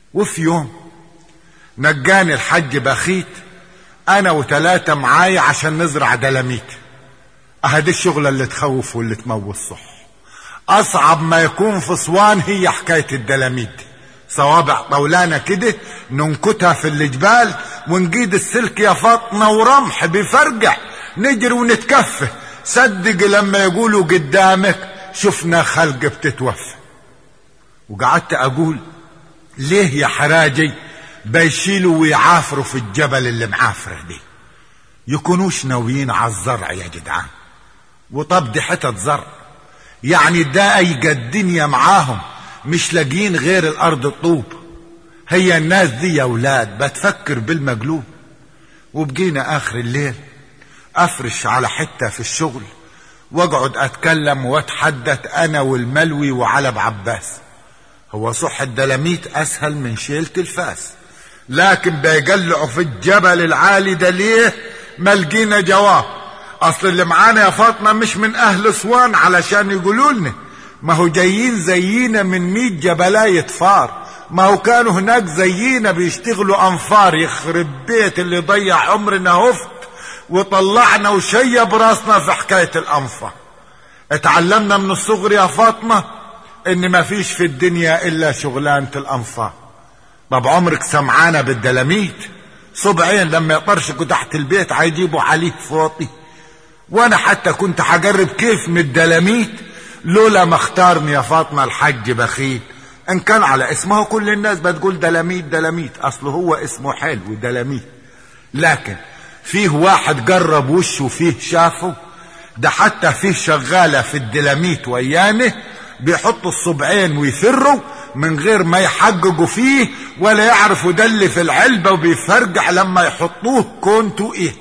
وفي يوم نجاني الحج بخيت انا وتلاتة معايا عشان نزرع دلاميت اهدي الشغلة اللي تخوف واللي تموت صح اصعب ما يكون في اسوان هي حكاية الدلاميت صوابع طولانة كده ننكتها في الجبال ونجيد السلك يا فاطمة ورمح بيفرقع نجري ونتكفه صدق لما يقولوا قدامك شفنا خلق بتتوفى وقعدت اقول ليه يا حراجي بيشيلوا ويعافروا في الجبل اللي معافره دي يكونوش ناويين على الزرع يا جدعان وطب دي حتت زرع يعني ده ايجا الدنيا معاهم مش لاقيين غير الارض الطوب هي الناس دي يا ولاد بتفكر بالمقلوب وبقينا اخر الليل افرش على حته في الشغل واقعد اتكلم واتحدث انا والملوي وعلب عباس هو صح الدلاميت اسهل من شيلة الفاس لكن بيقلعوا في الجبل العالي ده ليه ما لقينا جواب اصل اللي معانا يا فاطمة مش من اهل اسوان علشان يقولوا لنا ما هو جايين زينا من ميت جبلاية فار ما هو كانوا هناك زينا بيشتغلوا انفار يخرب بيت اللي ضيع عمرنا هفت وطلعنا وشيب راسنا في حكاية الانفار اتعلمنا من الصغر يا فاطمة ان ما فيش في الدنيا الا شغلانة الانفار طب عمرك سمعانة بالدلاميت صبعين لما يطرشكوا تحت البيت هيجيبوا عليه فوطي وانا حتى كنت هجرب كيف من الدلاميت لولا ما اختارني يا فاطمة الحج بخيل ان كان على اسمه كل الناس بتقول دلاميت دلاميت اصله هو اسمه حلو دلاميت لكن فيه واحد جرب وشه فيه شافه ده حتى فيه شغالة في الدلاميت ويانه بيحطوا الصبعين ويفروا من غير ما يحققوا فيه ولا يعرفوا ده اللي في العلبة وبيفرجع لما يحطوه كونتوا ايه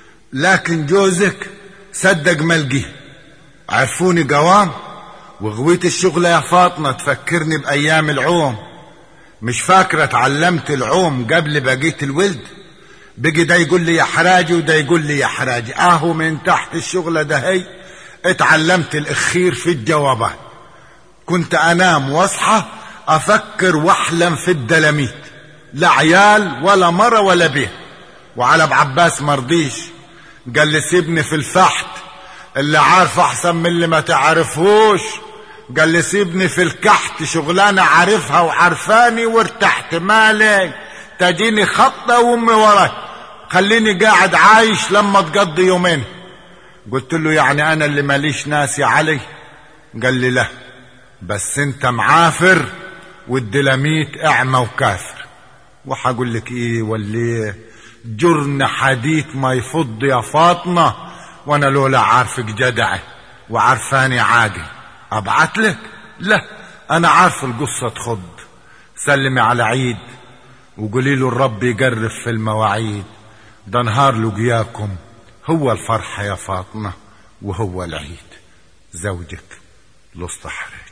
لكن جوزك صدق ملقيه عرفوني قوام وغويت الشغلة يا فاطمة تفكرني بأيام العوم مش فاكرة اتعلمت العوم قبل بقيت الولد بقي ده يقول لي يا حراجي وده يقول لي يا حراجي اهو من تحت الشغلة ده هي اتعلمت الاخير في الجوابات كنت انام واصحى افكر واحلم في الدلاميت لا عيال ولا مرة ولا بيه وعلى ابو عباس مرضيش قال لي سيبني في الفحت اللي عارف احسن من اللي ما تعرفهوش قال لي سيبني في الكحت شغلانة عارفها وعارفاني وارتحت مالي تجيني خطة وامي وراي خليني قاعد عايش لما تقضي يومين قلت له يعني انا اللي ماليش ناس يا علي قال لي لا بس انت معافر والدلاميت اعمى وكافر وحقول لك ايه ولا جرن حديث ما يفض يا فاطمة وانا لولا عارفك جدعة وعارفاني عادي ابعت لك لا انا عارف القصة تخض سلمي على عيد وقولي له الرب يقرب في المواعيد ده نهار لقياكم هو الفرحة يا فاطمة وهو العيد زوجك لصطحري